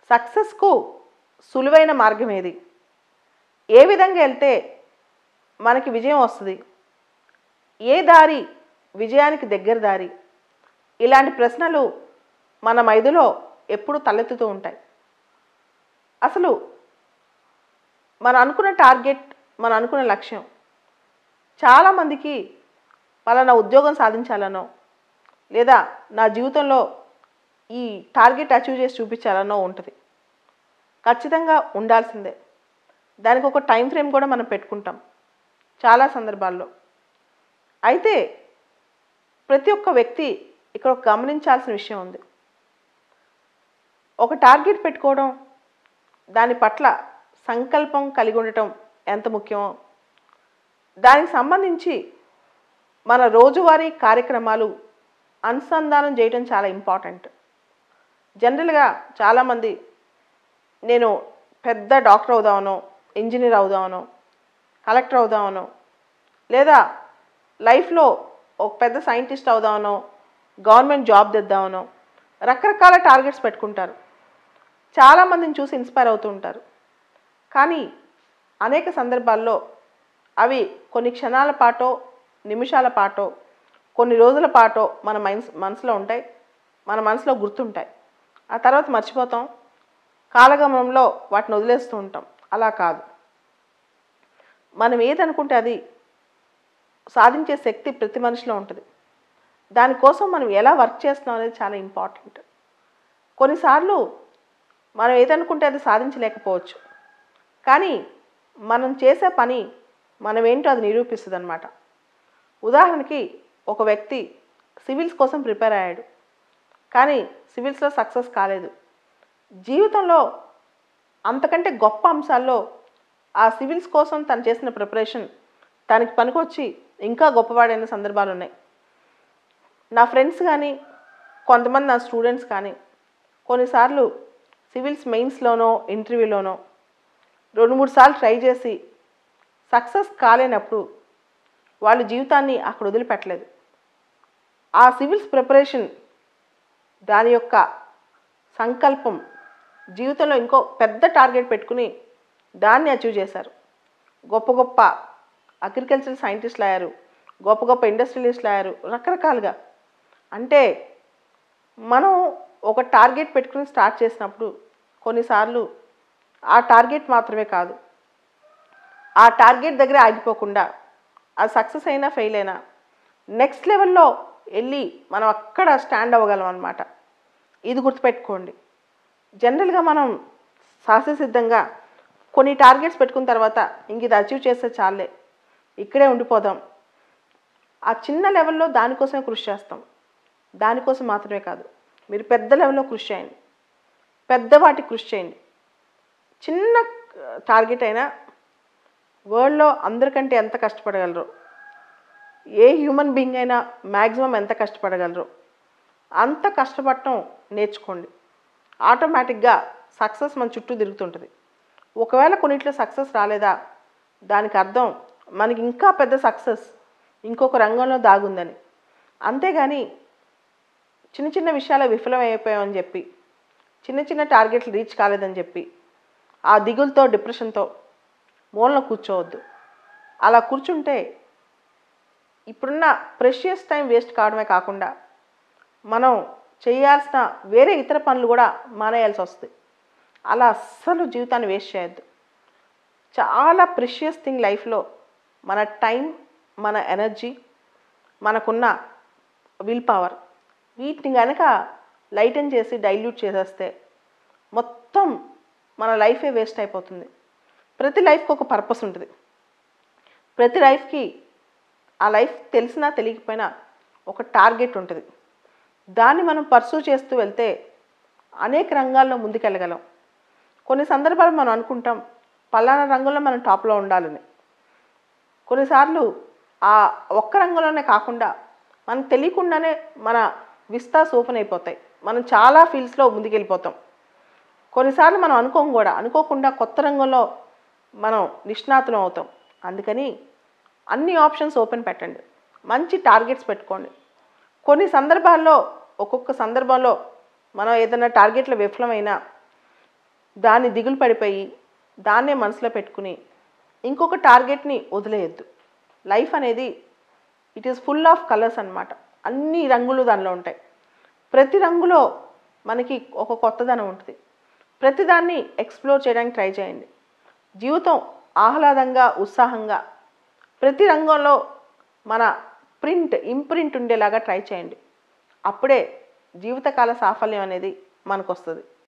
సక్సెస్కు సులువైన మార్గం ఏది ఏ విధంగా వెళ్తే మనకి విజయం వస్తుంది ఏ దారి విజయానికి దగ్గర దారి ఇలాంటి ప్రశ్నలు మన మైదులో ఎప్పుడు తలెత్తుతూ ఉంటాయి అసలు మనం అనుకున్న టార్గెట్ మనం అనుకున్న లక్ష్యం చాలామందికి పలానా ఉద్యోగం సాధించాలనో లేదా నా జీవితంలో ఈ టార్గెట్ అచీవ్ చేసి చూపించాలనో ఉంటుంది ఖచ్చితంగా ఉండాల్సిందే దానికి ఒక టైం ఫ్రేమ్ కూడా మనం పెట్టుకుంటాం చాలా సందర్భాల్లో అయితే ప్రతి ఒక్క వ్యక్తి ఇక్కడ ఒక గమనించాల్సిన విషయం ఉంది ఒక టార్గెట్ పెట్టుకోవడం దాని పట్ల సంకల్పం కలిగి ఉండటం ఎంత ముఖ్యమో దానికి సంబంధించి మన రోజువారీ కార్యక్రమాలు అనుసంధానం చేయడం చాలా ఇంపార్టెంట్ జనరల్గా చాలామంది నేను పెద్ద డాక్టర్ అవుదామనో ఇంజనీర్ అవుదామనో కలెక్టర్ అవుదామనో లేదా లైఫ్లో ఒక పెద్ద సైంటిస్ట్ అవుదామనో గవర్నమెంట్ జాబ్ తెద్దామనో రకరకాల టార్గెట్స్ పెట్టుకుంటారు చాలామందిని చూసి ఇన్స్పైర్ అవుతూ ఉంటారు కానీ అనేక సందర్భాల్లో అవి కొన్ని క్షణాల పాటో నిమిషాల పాటో కొన్ని రోజుల పాటో మన మైన్స్ మనసులో ఉంటాయి మన మనసులో గుర్తుంటాయి ఆ తర్వాత మర్చిపోతాం కాలగమనంలో వాటిని వదిలేస్తూ ఉంటాం అలా కాదు మనం ఏదనుకుంటే అది సాధించే శక్తి ప్రతి మనిషిలో ఉంటుంది దానికోసం మనం ఎలా వర్క్ చేస్తున్నాం అనేది చాలా ఇంపార్టెంట్ కొన్నిసార్లు మనం ఏదనుకుంటే అది సాధించలేకపోవచ్చు కానీ మనం చేసే పని మనం ఏంటో అది నిరూపిస్తుంది అనమాట ఉదాహరణకి ఒక వ్యక్తి సివిల్స్ కోసం ప్రిపేర్ అయ్యాడు కానీ సివిల్స్లో సక్సెస్ కాలేదు జీవితంలో అంతకంటే గొప్ప అంశాల్లో ఆ సివిల్స్ కోసం తను చేసిన ప్రిపరేషన్ తనకి పనికొచ్చి ఇంకా గొప్పవాడైన సందర్భాలు ఉన్నాయి నా ఫ్రెండ్స్ కానీ కొంతమంది నా స్టూడెంట్స్ కానీ కొన్నిసార్లు సివిల్స్ మెయిన్స్లోనో ఇంటర్వ్యూలోనో రెండు మూడు సార్లు ట్రై చేసి సక్సెస్ కాలేనప్పుడు వాళ్ళ జీవితాన్ని అక్కడ వదిలిపెట్టలేదు ఆ సివిల్స్ ప్రిపరేషన్ దాని యొక్క సంకల్పం జీవితంలో ఇంకో పెద్ద టార్గెట్ పెట్టుకుని దాన్ని అచీవ్ చేశారు గొప్ప గొప్ప అగ్రికల్చరల్ సైంటిస్టులు అయ్యారు గొప్ప గొప్ప ఇండస్ట్రియలిస్టులు అయ్యారు రకరకాలుగా అంటే మనం ఒక టార్గెట్ పెట్టుకుని స్టార్ట్ చేసినప్పుడు కొన్నిసార్లు ఆ టార్గెట్ మాత్రమే కాదు ఆ టార్గెట్ దగ్గర ఆగిపోకుండా అది సక్సెస్ అయినా ఫెయిల్ అయినా నెక్స్ట్ లెవెల్లో వెళ్ళి మనం అక్కడ స్టాండ్ అవ్వగలం అనమాట ఇది గుర్తుపెట్టుకోండి జనరల్గా మనం సహజసిద్ధంగా కొన్ని టార్గెట్స్ పెట్టుకున్న తర్వాత ఇంక ఇది అచీవ్ చేస్తే చాలే ఇక్కడే ఉండిపోదాం ఆ చిన్న లెవెల్లో దానికోసమే కృషి చేస్తాం దానికోసం మాత్రమే కాదు మీరు పెద్ద లెవెల్లో కృషి చేయండి పెద్ద వాటికి కృషి చేయండి చిన్న టార్గెట్ అయినా వరల్డ్లో అందరికంటే ఎంత కష్టపడగలరు ఏ హ్యూమన్ బీయింగ్ అయినా మ్యాక్సిమం ఎంత కష్టపడగలరు అంత కష్టపడటం నేర్చుకోండి ఆటోమేటిక్గా సక్సెస్ మన చుట్టూ తిరుగుతుంటుంది ఒకవేళ కొన్నిట్లో సక్సెస్ రాలేదా దానికి అర్థం మనకి ఇంకా పెద్ద సక్సెస్ ఇంకొక రంగంలో దాగుందని అంతేగాని చిన్న చిన్న విషయాలు విఫలం అయిపోయామని చెప్పి చిన్న చిన్న టార్గెట్లు రీచ్ కాలేదని చెప్పి ఆ దిగులతో డిప్రెషన్తో మూలన కూర్చోవద్దు అలా కూర్చుంటే ఇప్పుడున్న ప్రెషియస్ టైం వేస్ట్ కావడమే కాకుండా మనం చేయాల్సిన వేరే ఇతర పనులు కూడా మానేయాల్సి వస్తుంది అలా అస్సలు జీవితాన్ని వేస్ట్ చేయొద్దు చాలా ప్రెషియస్ థింగ్ లైఫ్లో మన టైం మన ఎనర్జీ మనకున్న విల్ పవర్ వీటిని కనుక లైటన్ చేసి డైల్యూట్ చేసేస్తే మొత్తం మన లైఫే వేస్ట్ అయిపోతుంది ప్రతి లైఫ్కి ఒక పర్పస్ ఉంటుంది ప్రతి లైఫ్కి ఆ లైఫ్ తెలిసినా తెలియకపోయినా ఒక టార్గెట్ ఉంటుంది దాన్ని మనం పర్సూ చేస్తూ వెళ్తే అనేక రంగాల్లో ముందుకెళ్ళగలం కొన్ని సందర్భాలు మనం అనుకుంటాం పలానా రంగంలో మనం టాప్లో ఉండాలని కొన్నిసార్లు ఆ ఒక్క రంగంలోనే కాకుండా మనకు తెలియకుండానే మన విస్తాస్ ఓపెన్ అయిపోతాయి మనం చాలా ఫీల్డ్స్లో ముందుకెళ్ళిపోతాం కొన్నిసార్లు మనం అనుకోం కూడా అనుకోకుండా కొత్త రంగంలో మనం నిష్ణాతులం అవుతాం అందుకని అన్ని ఆప్షన్స్ ఓపెన్ పెట్టండి మంచి టార్గెట్స్ పెట్టుకోండి కొన్ని సందర్భాల్లో ఒక్కొక్క సందర్భంలో మనం ఏదైనా టార్గెట్లో విఫలమైనా దాన్ని దిగులు పడిపోయి దాన్నే మనసులో పెట్టుకుని ఇంకొక టార్గెట్ని వదిలేయద్దు లైఫ్ అనేది it is full of colours అన్నమాట అన్ని రంగులు దానిలో ఉంటాయి ప్రతి రంగులో మనకి ఒక కొత్తదనం ఉంటుంది ప్రతిదాన్ని ఎక్స్ప్లోర్ చేయడానికి ట్రై చేయండి జీవితం ఆహ్లాదంగా ఉత్సాహంగా ప్రతి రంగంలో మన ప్రింట్ ఇంప్రింట్ ఉండేలాగా ట్రై చేయండి అప్పుడే జీవితకాల సాఫల్యం అనేది మనకు వస్తుంది